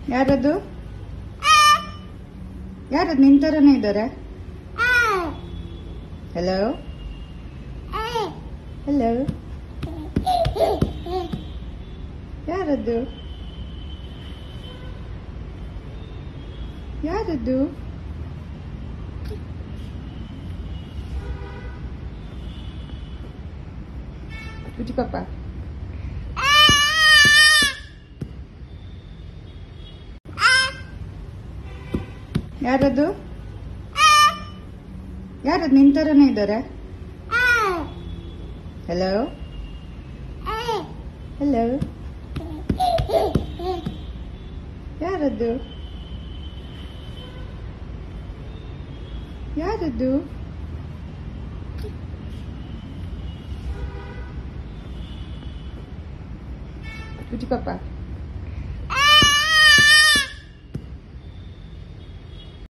ಯಾರದು ಯಾರದು ನಿನ್ ಥರನೇ ಇದ್ದಾರೆ ಹಲೋ ಹಲೋ ಯಾರದ್ದು ಯಾರದ್ದು ಬುಜ್ಜಿ ಪಾಪ ಯಾರದು ಯಾರದು ನಿನ್ ಥರನೇ ಇದ್ದಾರೆ ಹಲೋ ಹಲೋ ಯಾರದ್ದು ಯಾರದ್ದು ಬುಜ್ಜಿ ಪಾಪ